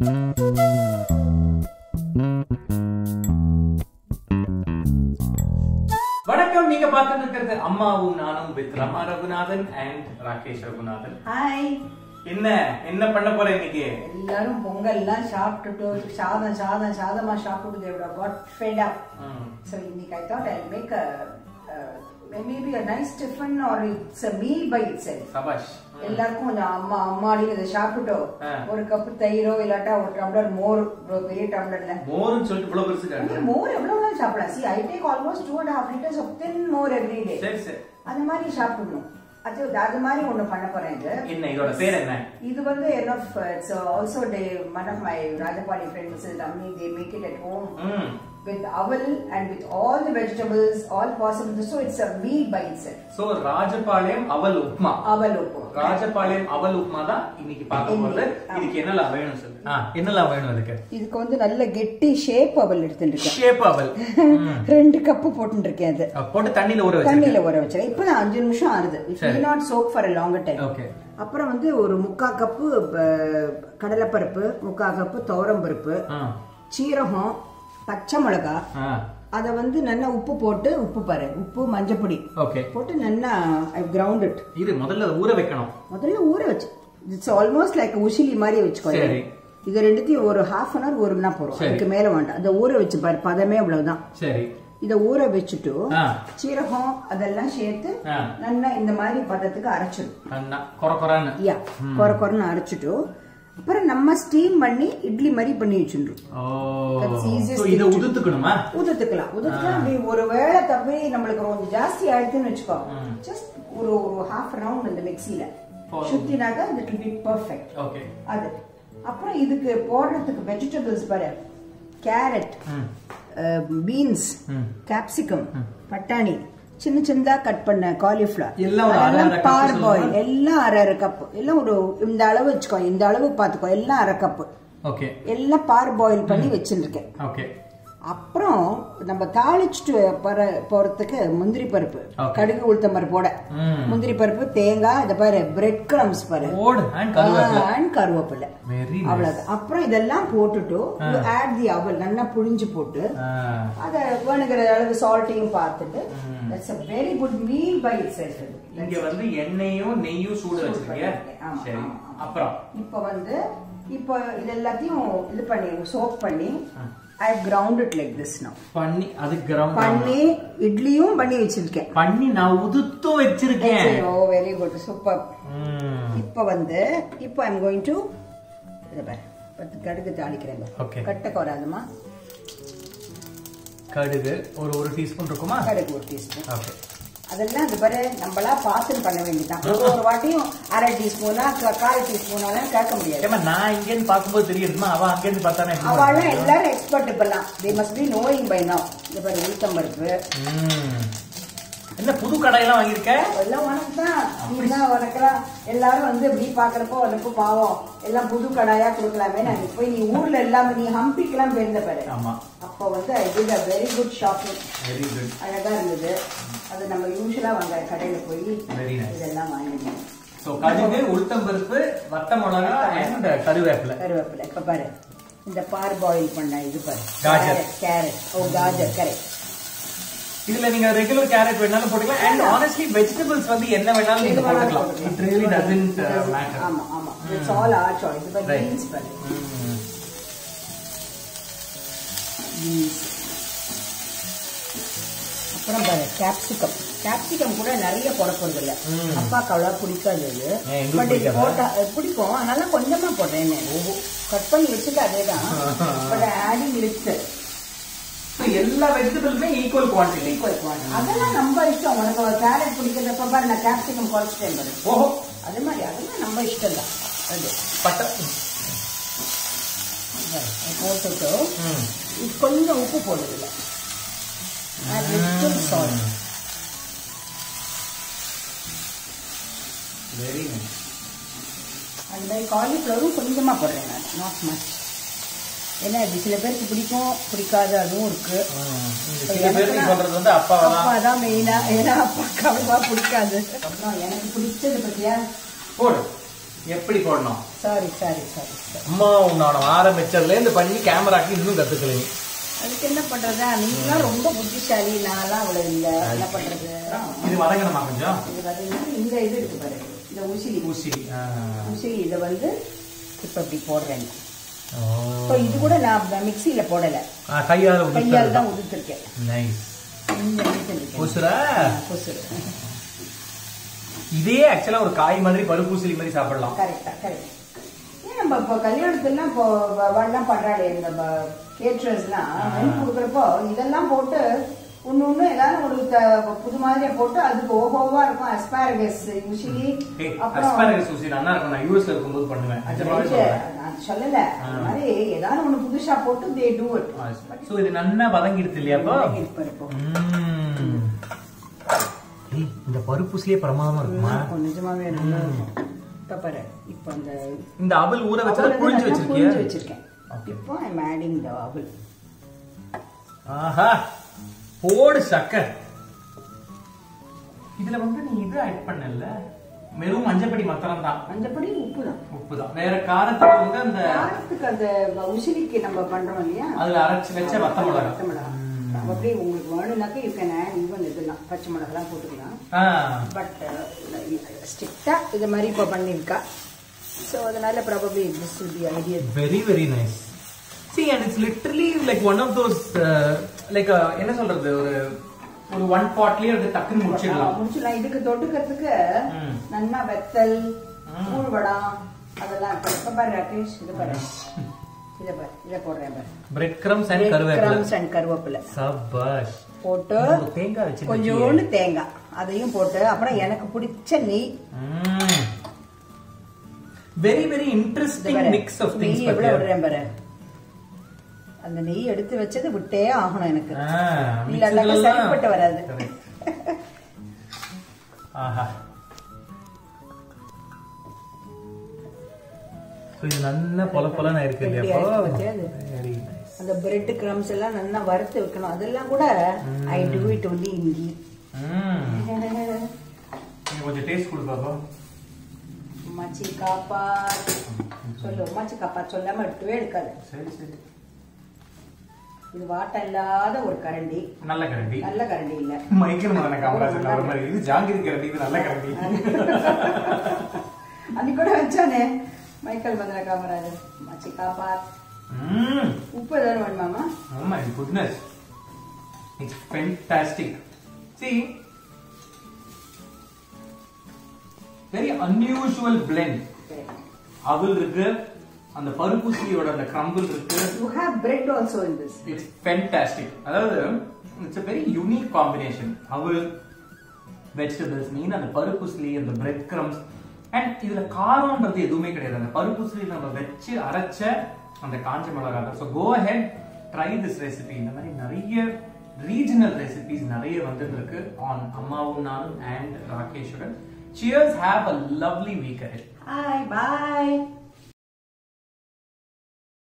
வணக்கம் நீங்க பார்த்துட்டு இருக்கிறது அம்மாவும் நானும் with Rama Raghunathan and Rakesh Raghunathan hi என்ன என்ன பண்ண போற இன்னைக்கு எல்லாரும் பொங்கல்லாம் சாப்பிட்டுட்டு சாதம் சாதம் சாதமா சாப்பிட்டு தேவடா God fed up hmm. So இன்னைக்கு I thought I make a maybe a nice tiffin or it's a meal by itself சபாஷ் எல்லாருக்கும் கொஞ்சம் அம்மா அம்மாடி இதை சாப்பிட்டுட்டோம் ஆ. ஒரு கப்பு தயிரோ இல்லாட்டா ஒரு டம்ளர் மோர் ஒரு பெரிய டம்ளர்ல மோர்னு சொல்லிட்டு இவ்வளவு பெருசு காட்டுறேன் மோர் எவ்வளவு நாள் சாப்பிடலாம் see I take almost two and half litres of thin mor every day சரி சரி அந்த மாதிரி சாப்பிடணும் அது அது மாதிரி ஒண்ணு பண்ண போறேன் இது என்ன இதோட பேர் என்ன இது வந்து என்ன it's also the one of my ராஜபாடி ஃப்ரெண்ட்ஸ் அம்மி they make it at home hmm with owl and with all the vegetables, all possible. So it's a meal by itself. So Rajapalayam aval upma Owl உப்பு. ராஜபாளையம் அவல் உப்மா தான் இன்னைக்கு பார்க்க போறது இன்னைக்கு, இதுக்கு என்னெல்லாம் வேணும் சொல்லு ஆ, என்னெல்லாம் வேணும் அதுக்கு இதுக்கு வந்து நல்ல கெட்டி ஷேப் அவல் எடுத்துருக்கேன் ஷேப் அவல் ம். ரெண்டு கப்பு போட்டுருக்கேன் அது அஹ், போட்டு தண்ணியில ஊற வச்சிருக்கேன் தண்ணியில ஊற வச்சிருக்கேன் இப்போ நான் அஞ்சு நிமிஷம் ஆறுது இட் சரி. Not soak for a longer time okay அப்புறம் வந்து ஒரு முக்கா கப்பு ப- கடலைப்பருப்பு முக்கா கப்பு துவரம்பருப்பு ஆ சீரகம் பச்சை மிளகா ஆ அதை வந்து நல்லா உப்பு போட்டு உப்பு பாரு உப்பு மஞ்சப்பொடி ஓகே போட்டு நல்லா ஐ கிரவுண்ட் இட் இது முதல்ல அதை ஊற வைக்கணும் முதல்ல ஊற வச்சு இட்ஸ் ஆல்மோஸ்ட் லைக் உசிலி மாதிரி வச்சுக்கோ சரி. இது ரெண்டுத்தையும் ஒரு ஹாஃப் அன் ஹவர் ஊறுனா போறோம் சரி. அதுக்கு மேல வேண்டாம் அதை ஊற வச்சு பாரு பதமே அவ்வளவுதான் சரி இதை ஊற வச்சுட்டு ஆ. சீரகம் அதெல்லாம் சேர்த்து ஆ. நல்லா இந்த மாதிரி பதத்துக்கு அரைச்சிடும் அண்ணா கொர கொரான்னு யா கொர கொரன்னு அரைச்சிட்டு அப்புறம் நம்ம ஸ்டீம் பண்ணி இட்லி மாதிரி பண்ணி வச்சுருவோம் ஓ That's easiest So, இதை thing to- உதுத்துக்கணுமா உதுத்துக்கலாம் உதுத்துக்கலாம் அப்படி ஒரு வேளை தப்பி நம்மளுக்கு கொஞ்சம் ஜாஸ்தி ஆயிடுதுன்னு வச்சுக்கோ ஜஸ்ட் ஒரு ஒரு ஹாஃப் ரவுண்ட் இந்த மிக்ஸில போதும். சுத்தினாக்கா it will be perfect okay அது அப்புறம் இதுக்கு போடுறதுக்கு வெஜிடபிள்ஸ் பாரு கேரட் ம் பீன்ஸ் ம். கேப்சிகம் பட்டாணி சின்ன சின்னதா கட் பண்ண காலிஃபிளவர் எல்லாம் ஒரு அரை அரை cup பார் சொல்லுங்க. பாயில் எல்லாம் அரை அரை கப் எல்லாம் ஒரு இந்த அளவு வச்சுக்கோ இந்த அளவு பாத்துக்கோ எல்லாம் அரை கப்பு ஓகே எல்லாம் பார் பாயில் பண்ணி வச்சிருக்கேன் ஓகே அப்புறம் நம்ம தாளிச்சுட்டு பர போறதுக்கு முந்திரி பருப்பு Okay. கடுகு உளுத்தம் பருப்போட ம். முந்திரி பருப்பு தேங்காய் இதை பாரு பிரெட் கிரம்ஸ் பாரு ஓடு அண்ட் கருவேப்பிலை and கருவேப்பிலை வெரி அவ்வளவு அப்புறம் இதெல்லாம் போட்டுட்டு ஆட் தி அவல் நல்லா புழிஞ்சு போட்டு அத வேணுங்கிற அளவு சால்ட்டையும் பார்த்துட்டு that's a very good meal by itself இங்க வந்து எண்ணெயும் நெய்யும் சூடு வச்சிருக்கீங்க ஆமா, சரி ஆமா, ஆமா. அப்புறம் இப்போ வந்து இப்போ இது எல்லாத்தையும் இது பண்ணி சோப் பண்ணி I ground it like this now பண்ணி அது கிரவுண்ட் பண்ணி இட்லியும் பண்ணி வச்சிருக்கேன் பண்ணி நான் உதுத்தும் வச்சிருக்கேன் ஓ வெரி குட் சூப்பர் ம். இப்போ வந்து இப்போ ஐம் கோயிங் டு இதை பாரு பத்து கடுகு தாளிக்கிறேன் Okay. கட்ட குறாதுமா கடுகு ஒரு ஒரு டீஸ்பூன் இருக்குமா கடுகு ஒரு டீஸ்பூன் ஓகே அதெல்லாம் அது பாரு நம்மளா பார்த்து பண்ண வேண்டியதான் ஒரு ஒரு வாட்டியும் அரை டீஸ்பூனா கால் டீஸ்பூனாலாம் கேட்க முடியாது ஏமா நான் இங்க இருந்து பாக்கும்போது தெரியுதுமா அவ அங்க இருந்து பார்த்தானே எப்படி அவளும் பண்ணுவா? எல்லாரும் எக்ஸ்பர்ட் இப்பெல்லாம் they must be knowing by now இந்த பாரு உளுத்தம் பருப்பு ம். என்ன புது கடையெல்லாம் வாங்கியிருக்க எல்லாம் உனக்கு தான் நீ தான் உனக்கெல்லாம் எல்லாரும் வந்து இப்படி பாக்குறப்போ உனக்கு பாவம் எல்லாம் புது கடாயா கொடுக்கலாமே நான் போய் நீ ஊர்ல எல்லாமே நீ ஹம்பிக்கெல்லாம் போயிருந்த பாரு ஆமா அப்போ வந்து I did a very good shopping very good அழகா இருந்தது அது நம்ம யூஸ்வலா வாங்குற கடையில போய் Very nice. இதெல்லாம் வாங்கினோம் சோ கடுகு உளுத்தம் பருப்பு வத்த மிளகா அண்ட் கருவேப்பிலை கருவேப்பிலை இப்ப பாரு இந்த பார் பாயில் பண்ண இது பாரு காஜர். கேரட் ஓ காஜர் கரெக்ட் இதுல நீங்க ரெகுலர் கேரட் வேணாலும் போட்டுக்கலாம் அண்ட் ஆனஸ்ட்லி வெஜிடபிள்ஸ் வந்து என்ன வேணாலும் நீங்க போட்டுக்கலாம் இட் ரியலி டசன்ட் மேட்டர் ஆமா ஆமா இட்ஸ் ஆல் ஆர் சாய்ஸ் இப்ப Right. பீன்ஸ் பாரு பீன்ஸ் அப்புறம் பாரு கேப்சிகம் கேப்சிகம் கூட நிறைய போட போறது இல்ல அப்பாக்கு அவ்வளவா பிடிக்காது அது ஏன், எங்களுக்கு பட் இது பிடிக்காதா? போட்டா அஹ், பிடிக்கும் அதனால கொஞ்சமா போடுறேன் கட் பண்ணி வச்சுட்டு அதேதான் பட் ஆடிங் இருக்கு So, எல்லா வெஜிடபிள்ஸுமே ஈக்குவல் குவான்டிட்டி ஈக்குவல் குவான்டிட்டி அதெல்லாம் நம்ம இஷ்டம் உனக்கு கேரட் பிடிக்கிறப்ப பாரு நான் கேப்சிகம் குறைச்சிட்டேன் பாரு ஓஹோ அது மாதிரி அதெல்லாம் நம்ம இஷ்டம் தான் அது பட்டை பாரு, அது போட்டுட்டு ம். இது கொஞ்சம் உப்பு போடுதில்ல சால்ட் வெரி நைஸ் அந்த மாதிரி காலிஃப்ளவரும் கொஞ்சமா போடுறேன் நான் நாட் மச் ஏன்னா இது சில பேருக்கு பிடிக்கும் பிடிக்காது அதுவும் இருக்கு சில பேர் நீ சொல்றது வந்து அப்பாவை தான் அப்பா தான் மெயினா ஏன்னா அப்பாக்கு அவ்வளவா பிடிக்காது அப்புறம் எனக்கு பிடிச்சது பத்தியா போடு எப்படி போடணும் சாரி சாரி சாரி அம்மா உன்னோட ஆரம்பிச்சதுல இருந்து பண்ணி கேமராக்கு இன்னும் கத்துக்கல நீ அதுக்கு என்ன பண்றதா நீங்களாம் ரொம்ப புத்திசாலி நான்லாம் அவ்வளவு இல்ல என்ன பண்றது இது வதங்கணுமா கொஞ்சம் இது பாத்தீங்கன்னா இந்த இது இருக்கு பாரு இந்த உசிலி ஊசி ஆ. உசிலி இதை வந்து இப்ப இப்படி போடுறேன் ஓ. இப்போ இது கூட நான் மிக்சியில போடல ஆ, கையால கையால் தான் உதுத்திருக்கேன் நைஸ் இந்த எடுத்துருக்கேன் பூசுற கொசு இதே ஆக்சுவலா ஒரு காய் மாதிரி பருப்பூசலி மாதிரி சாப்பிடலாம் கரெக்டா கரெக்ட் ஏன் நம்ம இப்போ கல்யாணத்துலாம் இப்போ வண்ணம் பண்றாளே இந்த கேட்ரர்ஸ்லாம் மெனு கொடுக்குறப்போ இதெல்லாம் போட்டு ஒண்ணு ஒண்ணு ஏதாவது ஒரு த- புது மாதிரியா போட்டு அதுக்கு ஓஹோவா இருக்கும் அஸ்பாரகஸ் யூஸ்வலி ஏய், அப்புறம் asparagus ஊசி நல்லா இருக்கும் நான் யூஎஸ்ல இருக்கும்போது பண்ணுவேன் நிஜமாவே சொல்றேன் நான் சொல்லல அது மாதிரி ஏதாவது ஒண்ணு புதுசா போட்டு தே டூ இட் சோ இது நல்லா வதங்கிடுது இல்லையாப்பா இப்போ ம். ஏய், இந்த பருப்புஸ்லயே பிரமாதமா இருக்குமா நிஜமாவே நல்லா இருக்கும் இப்ப பாரு இப்போ அந்த இந்த அவல் ஊற வச்சா அவல் புழிஞ்சு நல்லா வச்சிருக்கியா புழிஞ்சு வச்சிருக்கேன் இப்போ ஐ எம் ஆடிங் த அவல் ஆஹா போடு சக்கர் இதுல வந்து நீ இது ஆட் பண்ணல வெறும் மஞ்சப்படி மாத்திரம் தான் மஞ்சப்படி உப்பு தான் உப்பு தான் வேற காரத்துக்கு வந்து அந்த காரத்துக்கு அந்த உசிலிக்கு நம்ம பண்றோம் இல்லையா அதுல அரைச்சு வச்ச வத்த மிளகா வத்த மிளகா அப்படியே உங்களுக்கு வேணும்னாக்க யூ கேன் ஆட் ஈவன் இதெல்லாம் பச்சை மிளகாலாம் போட்டுக்கலாம் ஆ, பட் ஸ்ட்ரிக்டா இது மாதிரி இப்போ பண்ணியிருக்கா ஸோ அதனால probably this will be ideal very very nice see and it's literally like one of those uh, like uh, என்ன சொல்றது ஒரு ஒரு ஒன் பாட்லயே அது டக்குன்னு முடிச்சிடலாம் முடிச்சுலாம் இதுக்கு தொட்டுக்கிறதுக்கு ம். நல்லா வெத்தல் கூழ்வடம் அதெல்லாம் இப்போ இப்போ பாரு ராகேஷ் இது பாரு இதை பாரு இதை போடுறேன் பாரு bread crumbs and karuveppilai crumbs and karuveppilai சபாஷ் போட்டு ஒரு தேங்காய் வச்சு கொஞ்சோண்டு தேங்காய் அதையும் போட்டு அப்புறம் எனக்கு பிடிச்ச நெய் வெரி வெரி இது இன்ட்ரெஸ்டிங் பாரு. மிக்ஸ் ஆஃப் திங்ஸ் நெய் எவ்வளவு விடுறேன் பாரு அந்த நெய் எடுத்து வச்சது விட்டே ஆகணும் எனக்கு இல்லாட்டாக்க சரிப்பட்டு வராது ஆஹா So, இது நல்லா பொல பொலன்னு இருக்கு எப்படி இல்லையா ஆயிருக்கு பாத்தியா அது? வெரி நைஸ் அந்த பிரெட் கிரம்ஸ் எல்லாம் நல்லா வறுத்து வைக்கணும் அதெல்லாம் கூட I do it only in ghee கொஞ்சம் டேஸ்ட் கொடு பாப்பா மச்சி காப்பா சொல்லு மச்சி காப்பா சொல்லாம எடுத்துவே எடுக்காது சரி சரி இது வாட்டம் இல்லாத ஒரு கரண்டி நல்ல கரண்டி நல்ல கரண்டி இல்ல மைக்கேல் மதன காமராஜன் அவர் மாதிரி இது ஜாங்கிரி கரண்டி இது நல்ல கரண்டி அன்னைக்கு கூட வச்சானே மைக்கேல் மந்திர காமராஜர் மச்சி காப்பா ம் உப்பு ஏதாவது வேணுமாமா Oh my goodness. It's fantastic. See, very unusual blend. அவல் இருக்கு அந்த பருப்புசியோட அந்த கிரம்பிள் இருக்கு you have bread also in this it's fantastic அதாவது it's a very unique combination aval vegetables main அந்த பருப்புஸ்லி அந்த பிரெட் கிரம்ஸ் அண்ட் இதுல காரம்ன்றது எதுவுமே கிடையாது அந்த பருப்புஸ்லி நம்ம வச்சு அரைச்ச அந்த காஞ்ச மிளகா so go ahead try this recipe இந்த மாதிரி நிறைய ரீஜனல் ரெசிபிஸ் நிறைய வந்துருக்கு ஆன் அம்மாவும் நானும் அண்ட் ராகேஷுடன் cheers have a lovely week ahead hi bye